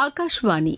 ஆகாஷ்வாணி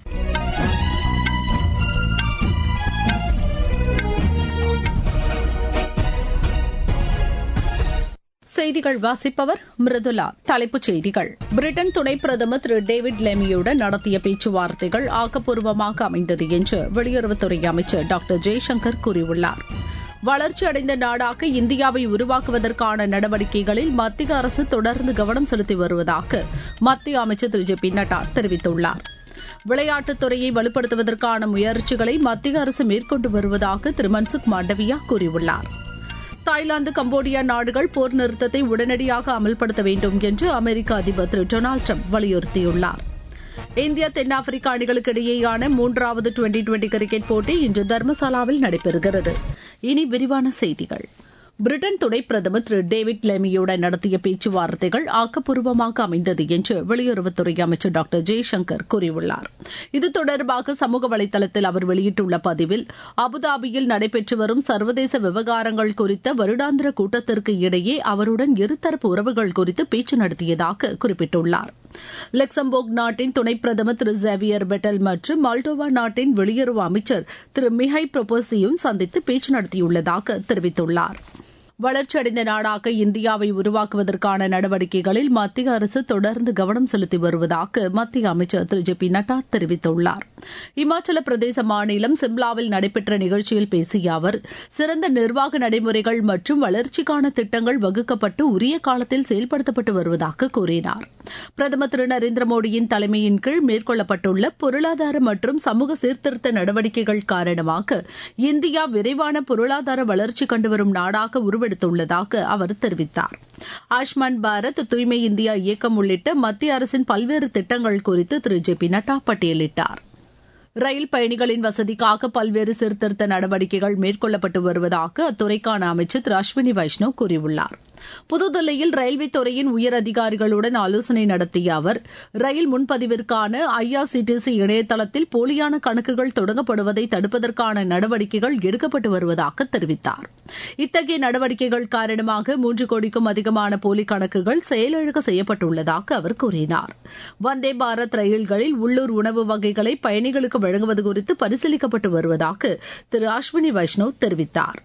செய்திகள் வாசிப்பவர் மிருதுலா தலைப்புச் செய்திகள் பிரிட்டன் துணை பிரதமர் திரு டேவிட் லெமியுடன் நடத்திய பேச்சுவார்த்தைகள் ஆக்கப்பூர்வமாக அமைந்தது என்று வெளியுறவுத்துறை அமைச்சர் டாக்டர் ஜெய்சங்கர் கூறியுள்ளார் வளர்ச்சியடைந்த நாடாக இந்தியாவை உருவாக்குவதற்கான நடவடிக்கைகளில் மத்திய அரசு தொடர்ந்து கவனம் செலுத்தி வருவதாக மத்திய அமைச்சர் திரு ஜே பி நட்டா தெரிவித்துள்ளார் விளையாட்டுத் துறையை வலுப்படுத்துவதற்கான முயற்சிகளை மத்திய அரசு மேற்கொண்டு வருவதாக திரு மன்சுக் மாண்டவியா கூறியுள்ளார் தாய்லாந்து கம்போடியா நாடுகள் போர் நிறுத்தத்தை உடனடியாக அமல்படுத்த வேண்டும் என்று அமெரிக்க அதிபர் திரு டொனால்டு ட்ரம்ப் வலியுறுத்தியுள்ளார் இந்தியா தென்னாப்பிரிக்கா அணிகளுக்கு இடையேயான மூன்றாவது டுவெண்டி டுவெண்டி கிரிக்கெட் போட்டி இன்று தர்மசாலாவில் நடைபெறுகிறது இனி விரிவான செய்திகள் பிரிட்டன் துணை பிரதமர் திரு டேவிட் லெமியுடன் நடத்திய பேச்சுவார்த்தைகள் ஆக்கப்பூர்வமாக அமைந்தது என்று வெளியுறவுத்துறை அமைச்சர் டாக்டர் ஜெய்சங்கர் கூறியுள்ளார் இது தொடர்பாக சமூக வலைதளத்தில் அவர் வெளியிட்டுள்ள பதிவில் அபுதாபியில் நடைபெற்று வரும் சர்வதேச விவகாரங்கள் குறித்த வருடாந்திர கூட்டத்திற்கு இடையே அவருடன் இருதரப்பு உறவுகள் குறித்து பேச்சு நடத்தியதாக குறிப்பிட்டுள்ளார் லக்சம்பர்க் நாட்டின் துணை பிரதமர் திரு ஜேவியர் பெட்டல் மற்றும் மால்டோவா நாட்டின் வெளியுறவு அமைச்சர் திரு மிஹை புரோபோசியும் சந்தித்து பேச்சு நடத்தியுள்ளதாக தெரிவித்துள்ளார் வளர்ச்சியடைந்த நாடாக இந்தியாவை உருவாக்குவதற்கான நடவடிக்கைகளில் மத்திய அரசு தொடர்ந்து கவனம் செலுத்தி வருவதாக மத்திய அமைச்சர் திரு ஜே பி நட்டா தெரிவித்துள்ளார் இமாச்சல பிரதேச மாநிலம் சிம்லாவில் நடைபெற்ற நிகழ்ச்சியில் பேசிய அவர் சிறந்த நிர்வாக நடைமுறைகள் மற்றும் வளர்ச்சிக்கான திட்டங்கள் வகுக்கப்பட்டு உரிய காலத்தில் செயல்படுத்தப்பட்டு வருவதாக கூறினார் பிரதமர் திரு நரேந்திர மோடியின் தலைமையின் கீழ் மேற்கொள்ளப்பட்டுள்ள பொருளாதார மற்றும் சமூக சீர்திருத்த நடவடிக்கைகள் காரணமாக இந்தியா விரைவான பொருளாதார வளர்ச்சி கண்டுவரும் நாடாக உருவெடுத்துள்ளதாக அவர் தெரிவித்தார் ஆயுஷ்மான் பாரத் தூய்மை இந்தியா இயக்கம் உள்ளிட்ட மத்திய அரசின் பல்வேறு திட்டங்கள் குறித்து திரு ஜே பி நட்டா பட்டியலிட்டார் ரயில் பயணிகளின் வசதிக்காக பல்வேறு சீர்திருத்த நடவடிக்கைகள் மேற்கொள்ளப்பட்டு வருவதாக அத்துறைக்கான அமைச்சர் திரு அஸ்வினி வைஷ்ணவ் கூறியுள்ளார் புதுதில்லியில் ரயில்வே துறையின் உயர் அதிகாரிகளுடன் ஆலோசனை நடத்திய அவர் ரயில் முன்பதிவிற்கான ஐஆர்சிடிசி இணையதளத்தில் போலியான கணக்குகள் தொடங்கப்படுவதை தடுப்பதற்கான நடவடிக்கைகள் எடுக்கப்பட்டு வருவதாக தெரிவித்தார் இத்தகைய நடவடிக்கைகள் காரணமாக மூன்று கோடிக்கும் அதிகமான போலி கணக்குகள் செயலிழக்க செய்யப்பட்டுள்ளதாக அவர் கூறினார் வந்தே பாரத் ரயில்களில் உள்ளூர் உணவு வகைகளை பயணிகளுக்கு வழங்குவது குறித்து பரிசீலிக்கப்பட்டு வருவதாக திரு அஸ்வினி வைஷ்ணவ் தெரிவித்தார்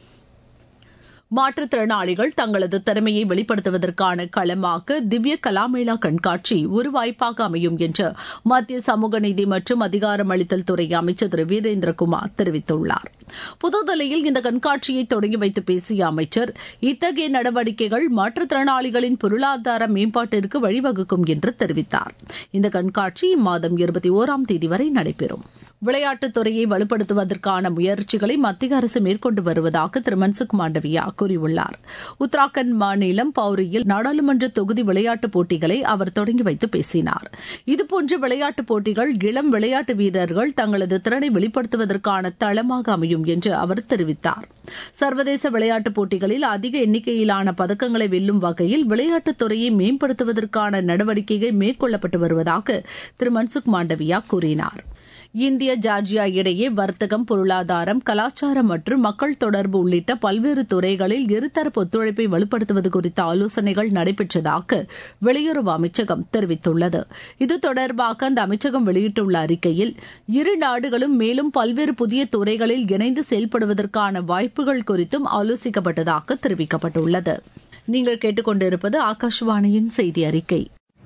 மாற்றுத்திறனாளிகள் தங்களது திறமையை வெளிப்படுத்துவதற்கான களமாக திவ்ய கலாமேளா கண்காட்சி ஒரு வாய்ப்பாக அமையும் என்று மத்திய சமூக நீதி மற்றும் அதிகாரமளித்தல் துறை அமைச்சர் திரு வீரேந்திரகுமார் தெரிவித்துள்ளார் புதுதில்லியில் இந்த கண்காட்சியை தொடங்கி வைத்து பேசிய அமைச்சர் இத்தகைய நடவடிக்கைகள் மாற்றுத்திறனாளிகளின் பொருளாதார மேம்பாட்டிற்கு வழிவகுக்கும் என்று தெரிவித்தார் இந்த கண்காட்சி இம்மாதம் இருபத்தி ஓராம் தேதி வரை நடைபெறும் விளையாட்டுத் துறையை வலுப்படுத்துவதற்கான முயற்சிகளை மத்திய அரசு மேற்கொண்டு வருவதாக திரு மன்சுக் மாண்டவியா கூறியுள்ளார் உத்தராகண்ட் மாநிலம் பௌரியில் நாடாளுமன்ற தொகுதி விளையாட்டுப் போட்டிகளை அவர் தொடங்கி வைத்து பேசினார் இதுபோன்ற விளையாட்டுப் போட்டிகள் இளம் விளையாட்டு வீரர்கள் தங்களது திறனை வெளிப்படுத்துவதற்கான தளமாக அமையும் என்று அவர் தெரிவித்தார் சர்வதேச விளையாட்டுப் போட்டிகளில் அதிக எண்ணிக்கையிலான பதக்கங்களை வெல்லும் வகையில் விளையாட்டுத் துறையை மேம்படுத்துவதற்கான நடவடிக்கைகள் மேற்கொள்ளப்பட்டு வருவதாக திரு மன்சுக் மாண்டவியா கூறினார் இந்திய ஜார்ஜியா இடையே வர்த்தகம் பொருளாதாரம் கலாச்சாரம் மற்றும் மக்கள் தொடர்பு உள்ளிட்ட பல்வேறு துறைகளில் இருதரப்பு ஒத்துழைப்பை வலுப்படுத்துவது குறித்த ஆலோசனைகள் நடைபெற்றதாக வெளியுறவு அமைச்சகம் தெரிவித்துள்ளது இது தொடர்பாக அந்த அமைச்சகம் வெளியிட்டுள்ள அறிக்கையில் இரு நாடுகளும் மேலும் பல்வேறு புதிய துறைகளில் இணைந்து செயல்படுவதற்கான வாய்ப்புகள் குறித்தும் ஆலோசிக்கப்பட்டதாக தெரிவிக்கப்பட்டுள்ளது நீங்கள் கேட்டுக்கொண்டிருப்பது ஆகாஷவாணியின் செய்தி அறிக்கை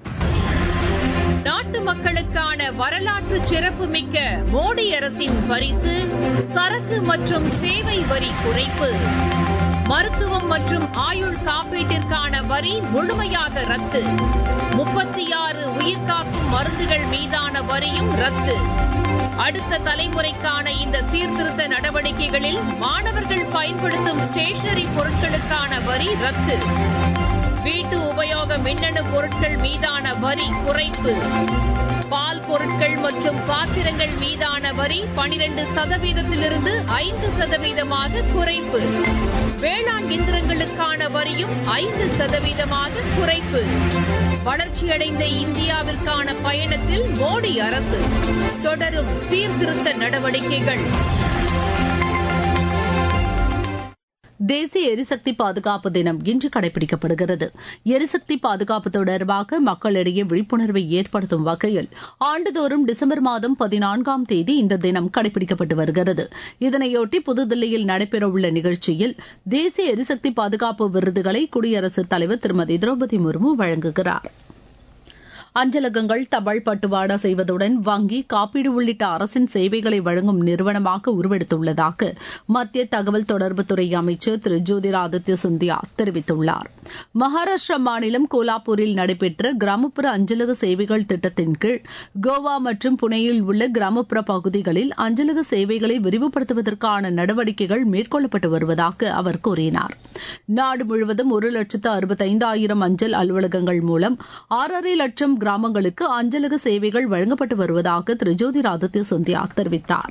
நாட்டு மக்களுக்கான வரலாற்று சிறப்புமிக்க மோடி அரசின் பரிசு சரக்கு மற்றும் சேவை வரி குறைப்பு மருத்துவம் மற்றும் ஆயுள் காப்பீட்டிற்கான வரி முழுமையாக ரத்து முப்பத்தி ஆறு உயிர்காக்கும் மருந்துகள் மீதான வரியும் ரத்து அடுத்த தலைமுறைக்கான இந்த சீர்திருத்த நடவடிக்கைகளில் மாணவர்கள் பயன்படுத்தும் ஸ்டேஷனரி பொருட்களுக்கான வரி ரத்து வீட்டு உபயோக மின்னணு பொருட்கள் மீதான வரி குறைப்பு பால் பொருட்கள் மற்றும் பாத்திரங்கள் மீதான வரி பனிரெண்டு சதவீதத்திலிருந்து ஐந்து சதவீதமாக குறைப்பு வேளாண் இயந்திரங்களுக்கான வரியும் ஐந்து சதவீதமாக குறைப்பு வளர்ச்சியடைந்த இந்தியாவிற்கான பயணத்தில் மோடி அரசு தொடரும் சீர்திருத்த நடவடிக்கைகள் தேசிய எரிசக்தி பாதுகாப்பு தினம் இன்று கடைபிடிக்கப்படுகிறது எரிசக்தி பாதுகாப்பு தொடர்பாக மக்களிடையே விழிப்புணர்வை ஏற்படுத்தும் வகையில் ஆண்டுதோறும் டிசம்பர் மாதம் பதினான்காம் தேதி இந்த தினம் கடைபிடிக்கப்பட்டு வருகிறது இதனையொட்டி புதுதில்லியில் நடைபெறவுள்ள நிகழ்ச்சியில் தேசிய எரிசக்தி பாதுகாப்பு விருதுகளை குடியரசுத் தலைவர் திருமதி திரௌபதி முர்மு வழங்குகிறார் அஞ்சலகங்கள் தபால் பட்டுவாடா செய்வதுடன் வங்கி காப்பீடு உள்ளிட்ட அரசின் சேவைகளை வழங்கும் நிறுவனமாக உருவெடுத்துள்ளதாக மத்திய தகவல் தொடர்புத்துறை அமைச்சர் திரு ஜோதிராதித்ய சிந்தியா தெரிவித்துள்ளார் மகாராஷ்டிரா மாநிலம் கோலாப்பூரில் நடைபெற்ற கிராமப்புற அஞ்சலக சேவைகள் திட்டத்தின் கீழ் கோவா மற்றும் புனேயில் உள்ள கிராமப்புற பகுதிகளில் அஞ்சலக சேவைகளை விரிவுபடுத்துவதற்கான நடவடிக்கைகள் மேற்கொள்ளப்பட்டு வருவதாக அவர் கூறினார் நாடு முழுவதும் ஒரு லட்சத்து அறுபத்தைந்தாயிரம் அஞ்சல் அலுவலகங்கள் மூலம் ஆறரை லட்சம் கிராமங்களுக்கு அஞ்சலக சேவைகள் வழங்கப்பட்டு வருவதாக திரு ஜோதிராதித்ய சிந்தியா தெரிவித்தார்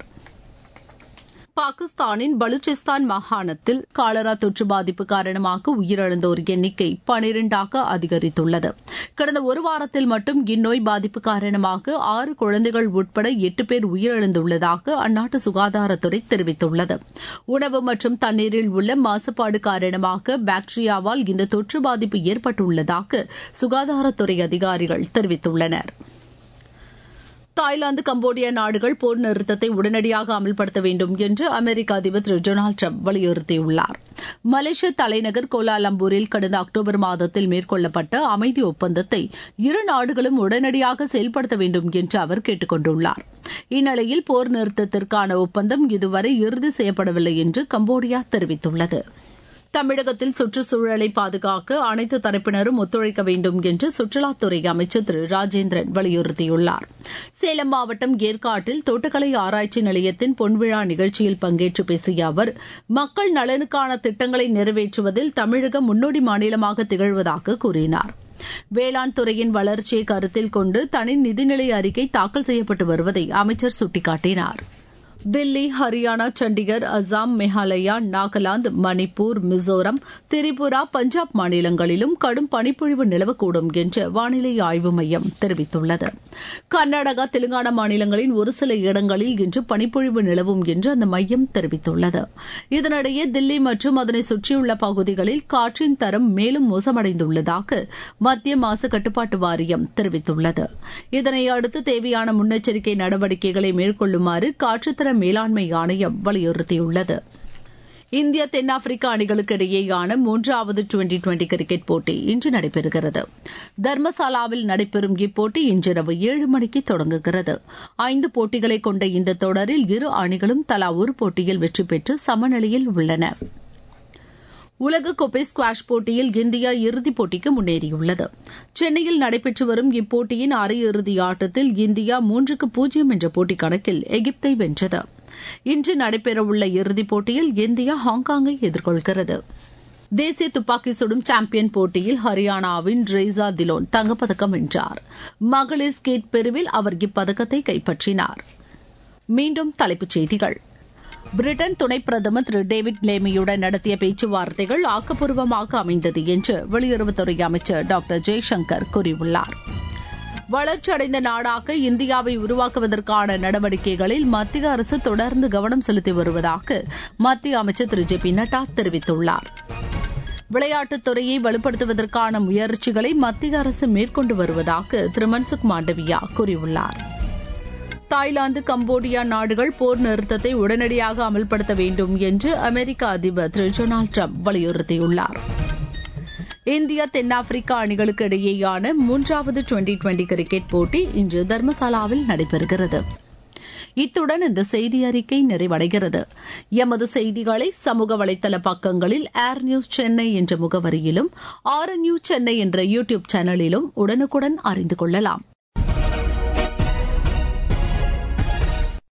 பாகிஸ்தானின் பலுச்சிஸ்தான் மாகாணத்தில் காலரா தொற்று பாதிப்பு காரணமாக உயிரிழந்தோர் எண்ணிக்கை பனிரெண்டாக அதிகரித்துள்ளது கடந்த ஒரு வாரத்தில் மட்டும் இந்நோய் பாதிப்பு காரணமாக ஆறு குழந்தைகள் உட்பட எட்டு பேர் உயிரிழந்துள்ளதாக அந்நாட்டு சுகாதாரத்துறை தெரிவித்துள்ளது உணவு மற்றும் தண்ணீரில் உள்ள மாசுபாடு காரணமாக பாக்டீரியாவால் இந்த தொற்று பாதிப்பு ஏற்பட்டுள்ளதாக சுகாதாரத்துறை அதிகாரிகள் தெரிவித்துள்ளனா் தாய்லாந்து கம்போடியா நாடுகள் போர் நிறுத்தத்தை உடனடியாக அமல்படுத்த வேண்டும் என்று அமெரிக்க அதிபர் திரு டொனால்டு ட்ரம்ப் வலியுறுத்தியுள்ளார் மலேசிய தலைநகர் கோலாலம்பூரில் கடந்த அக்டோபர் மாதத்தில் மேற்கொள்ளப்பட்ட அமைதி ஒப்பந்தத்தை இரு நாடுகளும் உடனடியாக செயல்படுத்த வேண்டும் என்று அவர் கேட்டுக் கொண்டுள்ளார் இந்நிலையில் போர் நிறுத்தத்திற்கான ஒப்பந்தம் இதுவரை இறுதி செய்யப்படவில்லை என்று கம்போடியா தெரிவித்துள்ளது தமிழகத்தில் சுற்றுச்சூழலை பாதுகாக்க அனைத்து தரப்பினரும் ஒத்துழைக்க வேண்டும் என்று சுற்றுலாத்துறை அமைச்சர் திரு ராஜேந்திரன் வலியுறுத்தியுள்ளார் சேலம் மாவட்டம் ஏற்காட்டில் தோட்டக்கலை ஆராய்ச்சி நிலையத்தின் பொன்விழா நிகழ்ச்சியில் பங்கேற்று பேசிய அவர் மக்கள் நலனுக்கான திட்டங்களை நிறைவேற்றுவதில் தமிழகம் முன்னோடி மாநிலமாக திகழ்வதாக கூறினார் வேளாண் துறையின் வளர்ச்சியை கருத்தில் கொண்டு தனி நிதிநிலை அறிக்கை தாக்கல் செய்யப்பட்டு வருவதை அமைச்சர் சுட்டிக்காட்டினார் தில்லி ஹரியானா சண்டிகர் அசாம் மேகாலயா நாகாலாந்து மணிப்பூர் மிசோரம் திரிபுரா பஞ்சாப் மாநிலங்களிலும் கடும் பனிப்பொழிவு நிலவக்கூடும் என்று வானிலை ஆய்வு மையம் தெரிவித்துள்ளது கர்நாடகா தெலுங்கானா மாநிலங்களின் ஒரு சில இடங்களில் இன்று பனிப்பொழிவு நிலவும் என்று அந்த மையம் தெரிவித்துள்ளது இதனிடையே தில்லி மற்றும் அதனை சுற்றியுள்ள பகுதிகளில் காற்றின் தரம் மேலும் மோசமடைந்துள்ளதாக மத்திய மாசு கட்டுப்பாட்டு வாரியம் தெரிவித்துள்ளது இதனையடுத்து தேவையான முன்னெச்சரிக்கை நடவடிக்கைகளை மேற்கொள்ளுமாறு காற்றுத்தர மேலாண்மை ஆணையம் வலியுறுத்தியுள்ளது இந்தியா தென்னாப்பிரிக்கா அணிகளுக்கு இடையேயான மூன்றாவது டுவெண்டி டுவெண்டி கிரிக்கெட் போட்டி இன்று நடைபெறுகிறது தர்மசாலாவில் நடைபெறும் இப்போட்டி இன்றிரவு ஏழு மணிக்கு தொடங்குகிறது ஐந்து போட்டிகளை கொண்ட இந்த தொடரில் இரு அணிகளும் தலா ஒரு போட்டியில் வெற்றி பெற்று சமநிலையில் உள்ளன உலகக்கோப்பை ஸ்குவாஷ் போட்டியில் இந்தியா இறுதிப் போட்டிக்கு முன்னேறியுள்ளது சென்னையில் நடைபெற்று வரும் இப்போட்டியின் அரையிறுதி ஆட்டத்தில் இந்தியா மூன்றுக்கு பூஜ்ஜியம் என்ற போட்டி கணக்கில் எகிப்தை வென்றது இன்று நடைபெறவுள்ள இறுதிப் போட்டியில் இந்தியா ஹாங்காங்கை எதிர்கொள்கிறது தேசிய துப்பாக்கி சுடும் சாம்பியன் போட்டியில் ஹரியானாவின் ரேசா திலோன் தங்கப்பதக்கம் வென்றார் மகளிர் ஸ்கேட் பிரிவில் அவர் இப்பதக்கத்தை கைப்பற்றினார் மீண்டும் தலைப்புச் செய்திகள் பிரிட்டன் துணை பிரதமர் திரு டேவிட் லேமியுடன் நடத்திய பேச்சுவார்த்தைகள் ஆக்கப்பூர்வமாக அமைந்தது என்று வெளியுறவுத்துறை அமைச்சர் டாக்டர் ஜெய்சங்கர் கூறியுள்ளார் வளர்ச்சியடைந்த நாடாக இந்தியாவை உருவாக்குவதற்கான நடவடிக்கைகளில் மத்திய அரசு தொடர்ந்து கவனம் செலுத்தி வருவதாக மத்திய அமைச்சர் திரு ஜே பி நட்டா தெரிவித்துள்ளார் விளையாட்டுத் துறையை வலுப்படுத்துவதற்கான முயற்சிகளை மத்திய அரசு மேற்கொண்டு வருவதாக திரு மன்சுக் மாண்டவியா கூறியுள்ளார் தாய்லாந்து கம்போடியா நாடுகள் போர் நிறுத்தத்தை உடனடியாக அமல்படுத்த வேண்டும் என்று அமெரிக்க அதிபர் திரு டொனால்டு ட்ரம்ப் வலியுறுத்தியுள்ளார் இந்தியா தென்னாப்பிரிக்கா அணிகளுக்கு இடையேயான மூன்றாவது டுவெண்டி டுவெண்டி கிரிக்கெட் போட்டி இன்று தர்மசாலாவில் நடைபெறுகிறது இத்துடன் இந்த செய்தி அறிக்கை நிறைவடைகிறது எமது செய்திகளை சமூக வலைதள பக்கங்களில் ஏர் நியூஸ் சென்னை என்ற முகவரியிலும் ஆர் நியூஸ் சென்னை என்ற யூ டியூப் சேனலிலும் உடனுக்குடன் அறிந்து கொள்ளலாம்